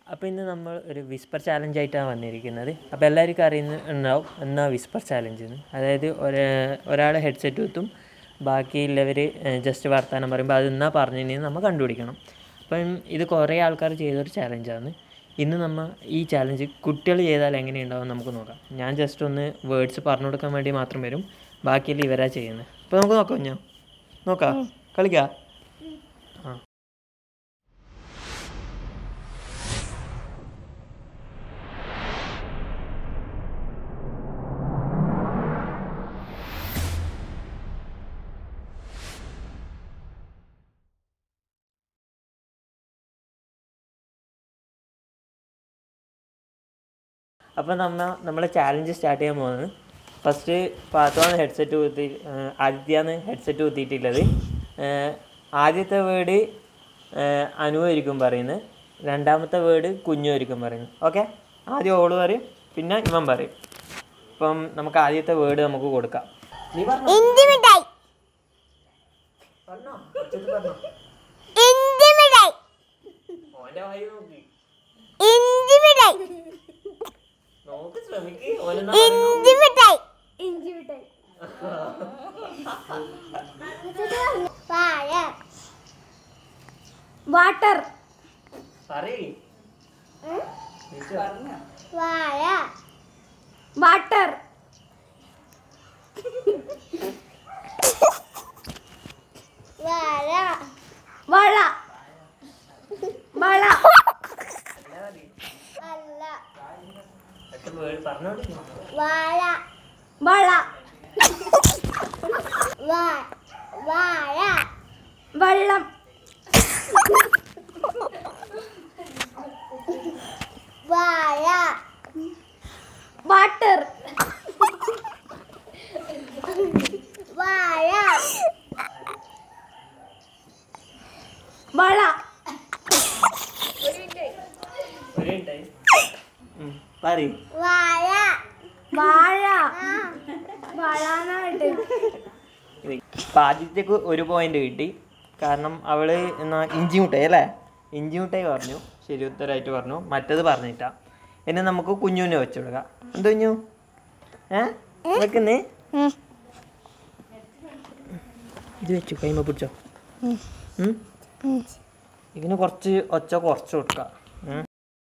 അപ്പോൾ ഇന്ന് നമ്മൾ ഒരു വിസ്പർ ചാലഞ്ച് ആയിട്ടാണ് വന്നിരിക്കുന്നത് അപ്പോൾ എല്ലാവർക്കും അറിയുന്ന ഉണ്ടാവും എന്നാ വിസ്പർ ചാലഞ്ച് എന്ന് അതായത് ഒരാ ഒരാൾ ഹെഡ്സെറ്റ് കുത്തും ബാക്കിയുള്ളവർ ജസ്റ്റ് വർത്താനം പറയുമ്പോൾ അത് എന്നാ പറഞ്ഞതിന് നമ്മൾ കണ്ടുപിടിക്കണം അപ്പം ഇത് കുറേ ആൾക്കാർ ചെയ്തൊരു ചാലഞ്ചാണ് ഇന്ന് നമ്മൾ ഈ ചാലഞ്ച് കുട്ടികൾ ചെയ്താൽ എങ്ങനെയുണ്ടാവും നമുക്ക് നോക്കാം ഞാൻ ജസ്റ്റ് ഒന്ന് വേർഡ്സ് പറഞ്ഞു കൊടുക്കാൻ വേണ്ടി മാത്രം വരും ബാക്കിയെല്ലാം ഇവരാ ചെയ്യുന്നത് അപ്പോൾ നമുക്ക് നോക്കാം ഞാൻ നോക്കാം കളിക്കാം ആ അപ്പോൾ നമ്മ നമ്മളെ ചാലഞ്ച് സ്റ്റാർട്ട് ചെയ്യാൻ പോകുന്നത് ഫസ്റ്റ് പാത്തുവാണ് ഹെഡ്സെറ്റ് കുത്തി ആദ്യമാണ് ഹെഡ്സെറ്റ് കുത്തിയിട്ടുള്ളത് ഏഹ് ആദ്യത്തെ വേർഡ് അനുവായിരിക്കും പറയുന്നത് രണ്ടാമത്തെ വേർഡ് കുഞ്ഞുമായിരിക്കും പറയുന്നത് ഓക്കെ ആദ്യം ഓള് പറയും പിന്നെ ഇവൻ പറയും ഇപ്പം നമുക്ക് ആദ്യത്തെ വേർഡ് നമുക്ക് കൊടുക്കാം നീ പറഞ്ഞോ ഇഞ്ചി മിഠായി പറഞ്ഞോ ഉച്ചത്തിൽ പറഞ്ഞോ ഇഞ്ചി മിഠായി ഓൻ്റെ വായി നോക്കി ഇഞ്ചി മിഠായി നോക്ക് ശ്രമിക്ക് ഓനെന്നാ ഇഞ്ചി മിഠായി ഇഞ്ചി മിഠായി വാഴ വാട്ടർ പറയ് വാഴ വാട്ടർ വാഴ വള വള അല്ല വേർഡ് പറഞ്ഞോളൂ വാഴ വള വാഴ വെള്ളം വാഴ വാട്ടർ വാഴ വള ഒരു മിനിറ്റ് ഉം, പറയ് വാഴ വാഴ വളാനായിട്ട് ഇപ്പം ആദ്യത്തേക്ക് ഒരു പോയിന്റ് കിട്ടി കാരണം അവള് എന്നാ ഇഞ്ചി മുട്ടായി അല്ലേ ഇഞ്ചി മുട്ടായി പറഞ്ഞു ശരി ഉത്തരമായിട്ട് പറഞ്ഞു മറ്റത് പറഞ്ഞിട്ടാ എന്നെ നമുക്ക് കുഞ്ഞുവിനെ വെച്ചു കൊടുക്കാം എന്ത് കുഞ്ഞു ഏ വെക്കുന്നേ ഇത് വെച്ചു കൈമ പിടിച്ചോ ഉം? ഇതിന് കുറച്ച് ഒച്ച കുറച്ച് കൊടുക്കാം ഉം.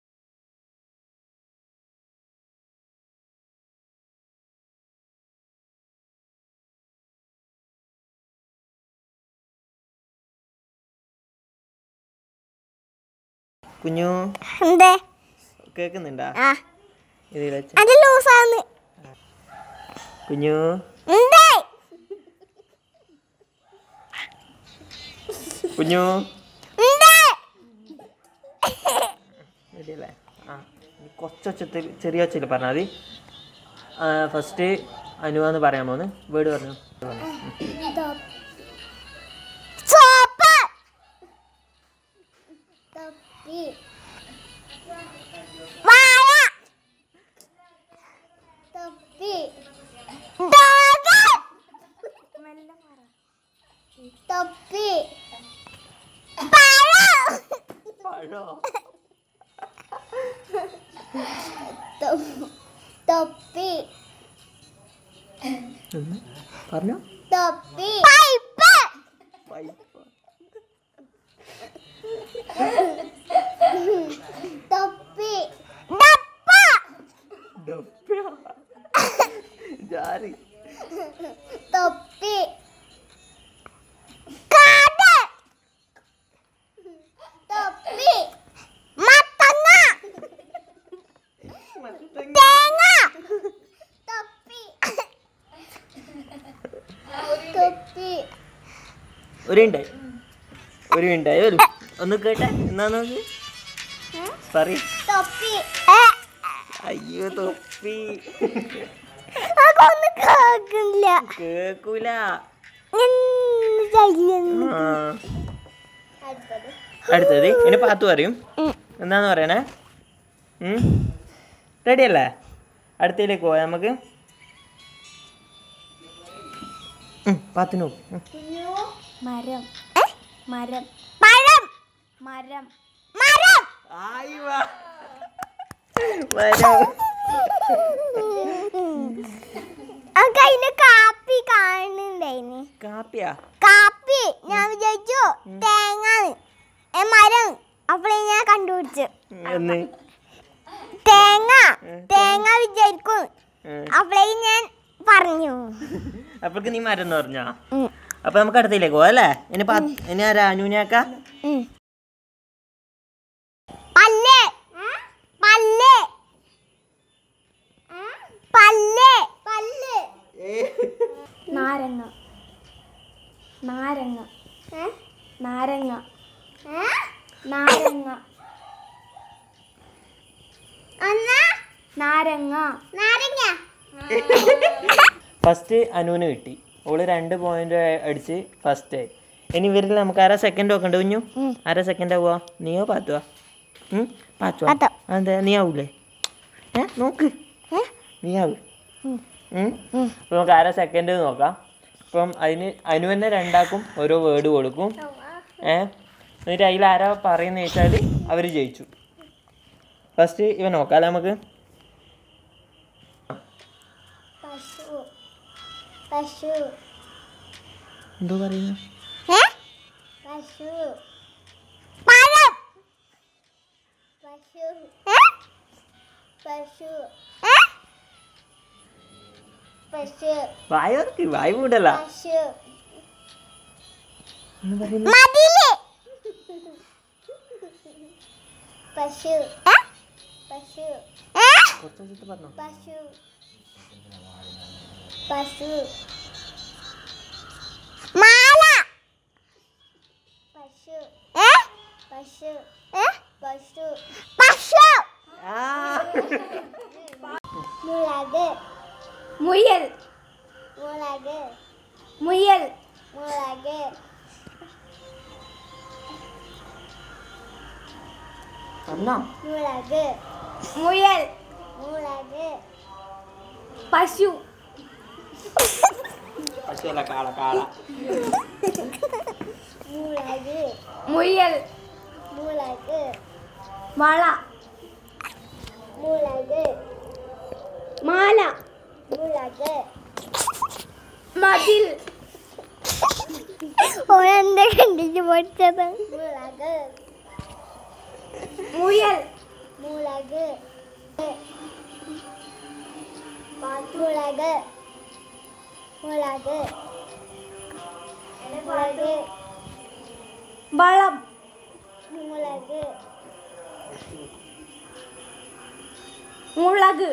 കുഞ്ഞു എന്തേ കേൾക്കുന്നുണ്ടാ ആ ഇതിൽ വെച്ച് അത് ലൂസാന്ന് കുഞ്ഞു എന്തേ കുഞ്ഞു എന്തേ റെഡിയല്ലേ ആ ഇനി കുറച്ചൊച്ചത്തിൽ ചെറിയ ഒച്ചയിൽ പറഞ്ഞാൽ മതി ഫസ്റ്റ് അനുവാന്ന് പറയാൻ പോകുന്നു വേർഡ് പറഞ്ഞു സോപ്പ് തൊപ്പി വാഴ തൊപ്പി ഡോഗ് തൊപ്പി പഴം പഴോ തൊ- തൊപ്പി പറഞ്ഞോ തൊപ്പി പൈപ്പ് പൈപ്പ് തൊപ്പി ഡപ്പ ഡബ്ബ. ജാരി തൊപ്പി കാട് തൊപ്പി മത്തങ്ങ തേങ്ങ തൊപ്പി തൊപ്പി ഒരു മിനിറ്റ് ഒരു മിനിറ്റ് ഒരു ഒന്ന് കേട്ടെ എന്നാ നോക്ക് പറ തൊപ്പി അയ്യോ തൊപ്പി അതൊന്നും കേൾക്കില്ല കേക്കൂല ആ. അടുത്തത് ഇനി പാത്തു പറയും എന്താന്ന് പറയണേ റെഡി അല്ലേ അടുത്തതിലേക്ക് പോവാം നമുക്ക് ഉം, പാത്തിനു ഉം. മരം മരം പഴം മരം മരം ആയി വാ. മരം നമുക്ക് അതിന്റെ കാപ്പി കാണുന്നുണ്ടായിന് കാപ്പിയാ കാപ്പി ഞാൻ വിചാരിച്ചു തേങ്ങ മരം അപ്പോഴേ ഞാൻ കണ്ടുപിടിച്ചു എന്ന് തേങ്ങ തേങ്ങ വിചാരിക്കും ഉം. അപ്പോഴേ ഞാൻ പറഞ്ഞു അപ്പോഴേക്ക് നീ മരം എന്ന് പറഞ്ഞാ ഉം. അപ്പൊ നമുക്ക് അടുത്തേക്ക് പോവാം അല്ലേ ഇനി പ- ഇനി ആരാ അനുവിനാക്ക ഉം. പല്ല് പല്ല് പല്ല് പല്ല് നാരങ്ങ നാരങ്ങ നാരങ്ങ നാരങ്ങ നാരങ്ങ നാരങ്ങ ഫസ്റ്റ് അനുവിന് കിട്ടി ഓള് രണ്ട് പോയിന്റ് അടിച്ച് ഫസ്റ്റ് ആയി ഇനി ഇവരിൽ നമുക്ക് ആരാ സെക്കൻഡ് നോക്കണ്ട കുഞ്ഞു ഉം. ആരാ സെക്കൻഡ് ആവുക നീയോ പാത്തുവാ പാത്തുവാ പാത്തു. അതെ നീ ആവൂലേ ഏ നോക്ക് ഏ? നീ ആവ് ഉം. ഉം. ഉം. അപ്പൊ നമുക്ക് ആരാ സെക്കൻഡ് നോക്കാം അപ്പം അതിന് അനു തന്നെ രണ്ടാക്കും ഓരോ വേർഡ് കൊടുക്കും ഏ എന്നിട്ട് അതിൽ ആരാ പറയുന്ന വെച്ചാൽ അവർ ജയിച്ചു ഫസ്റ്റ് ഇവ നോക്കാം അല്ലേ നമുക്ക് പശു പശു എന്തോ പറയുന്നു പശു പഴം പശു പശു പശു വായവർക്ക് വായ മൂടല്ല പശു എന്ന് പറയുന്നു മതില് പശു പശു കുറച്ച് വെച്ചിട്ട് പറഞ്ഞോ പശു പശു മാല പശു പശു പശു പശു മുളക് മുയൽ മുളക് മുയൽ മുളക് പറഞ്ഞോ മുളക് മുയൽ മുളക് പശു പശുവല്ല കാള കാള മുളക് മുയൽ മുളക് വള മുളക് മാല മുളക് മതിൽ ഓരെന്താ കണ്ടിട്ട് പഠിച്ചത് മുളക് മുയൽ മുളക് മുളക് മുളക് മുളക് വളം മുളക് മുളക്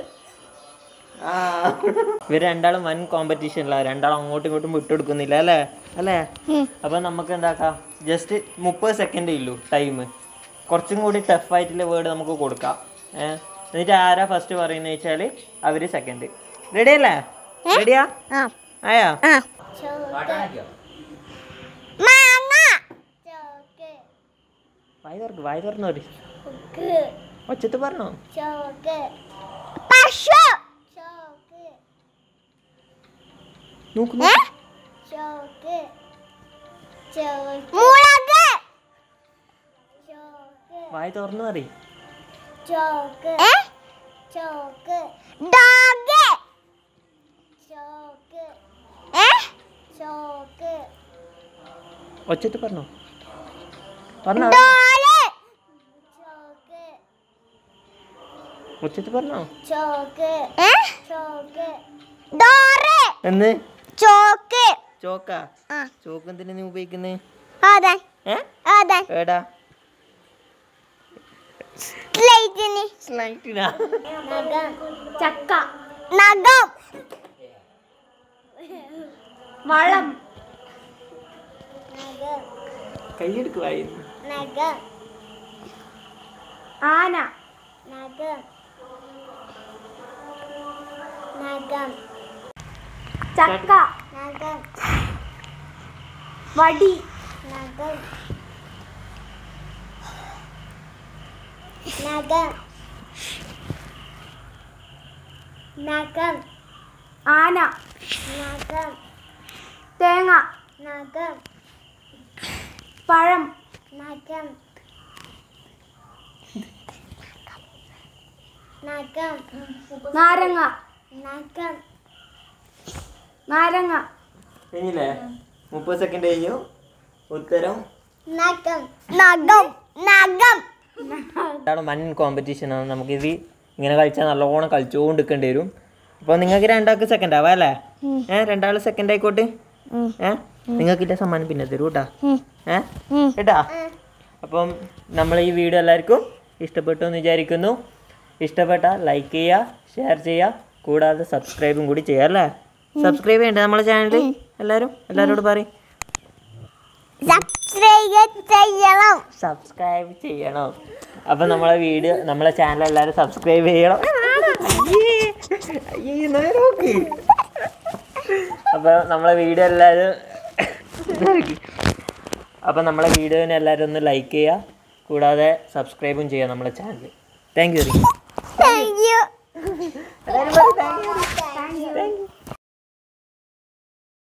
ഇവർ രണ്ടാളും വൻ കോമ്പറ്റീഷനില്ല രണ്ടാളും അങ്ങോട്ടും ഇങ്ങോട്ടും വിട്ടുകൊടുക്കുന്നില്ല അല്ലേ അല്ലേ അപ്പം നമുക്ക് എന്താക്കാം ജസ്റ്റ് മുപ്പത് സെക്കൻഡേ ഉള്ളൂ ടൈം കുറച്ചും കൂടി ടഫായിട്ടുള്ള വേർഡ് നമുക്ക് കൊടുക്കാം ഏ എന്നിട്ട് ആരാ ഫസ്റ്റ് പറയുന്നത് വെച്ചാൽ അവർ സെക്കൻഡ് റെഡി അല്ലേ റെഡിയാ ആ ആയാ ആ മാങ്ങ ചോക്ക് വായി തുറക്ക് വായി തുറന്നു പറയും ഉക്ക് ഒച്ചത്ത് പറഞ്ഞോ ചോക്ക് പശു ചോക്ക് നോക്കൂ ചോക്ക് ചോക്ക് മുളക് ചോക്ക് വായി തുറന്നു പറയും chalk chalk dog chalk chalk ഒച്ചത്ത് പറഞ്ഞോ പറഞ്ഞോ ഡോള് ചോക്ക് ഒച്ചത്ത് പറഞ്ഞോ ചോക്ക് ചോക്ക് ഡോറ് എന്ന് ചോക്ക് ചോക്കാ ആ ചോക്ക് എന്തിനാ നീ ഉപയോഗിക്കുന്നത് അതെ ഏ അതെ ഏടാ സ്ലൈറ്റിന് സ്ലൈറ്റിനാ നഖം ചക്ക നഖം വളം നഖം കൈയെടുക്ക് വായി നഖം ആന നഖം നഖം ചക്ക നഖം വടി നഖം നഖം നഖം ആന നഖം തേങ്ങ നഖം പഴം നഖം നഖം നാരങ്ങ നഖം നാരങ്ങ കഴിഞ്ഞില്ലേ മുപ്പത് സെക്കൻഡ് കഴിഞ്ഞു ഉത്തരം നഖം നഖം നഖം ഇതാണ് വൻ കോമ്പറ്റീഷനാണ് നമുക്കിത് ഇങ്ങനെ കളിച്ചാൽ നല്ലോണം കളിച്ചുകൊണ്ട് നിൽക്കേണ്ടി വരും അപ്പോൾ നിങ്ങൾക്ക് രണ്ടാൾക്ക് സെക്കൻഡ് ആവാം അല്ലേ ഏ രണ്ടാൾ സെക്കൻഡ് ആയിക്കോട്ടെ ഏ നിങ്ങൾക്ക് ഇല്ല സമ്മാനം പിന്നെ തരൂ കേട്ടാ ഏ കേട്ടാ അപ്പം നമ്മൾ ഈ വീഡിയോ എല്ലാവർക്കും ഇഷ്ടപ്പെട്ടു എന്ന് വിചാരിക്കുന്നു ഇഷ്ടപ്പെട്ട ലൈക്ക് ചെയ്യുക ഷെയർ ചെയ്യുക കൂടാതെ സബ്സ്ക്രൈബും കൂടി ചെയ്യുക അല്ലേ സബ്സ്ക്രൈബ് ചെയ്യണ്ടേ നമ്മളെ ചാനൽ എല്ലാവരും എല്ലാവരോടും പറയും സബ്സ്ക്രൈബ് ചെയ്യണം സബ്സ്ക്രൈബ് ചെയ്യണം അപ്പം നമ്മളെ വീഡിയോ നമ്മളെ ചാനൽ എല്ലാവരും സബ്സ്ക്രൈബ് ചെയ്യണം അയ്യേ, അയ്യേ, നേരെ നോക്ക് അപ്പം നമ്മളെ വീഡിയോ എല്ലാവരും അപ്പം നമ്മളെ വീഡിയോനെ എല്ലാവരും ഒന്ന് ലൈക്ക് ചെയ്യുക കൂടാതെ സബ്സ്ക്രൈബും ചെയ്യുക നമ്മളെ channel thank you thank you എല്ലാവരും പറയും താങ്ക് യു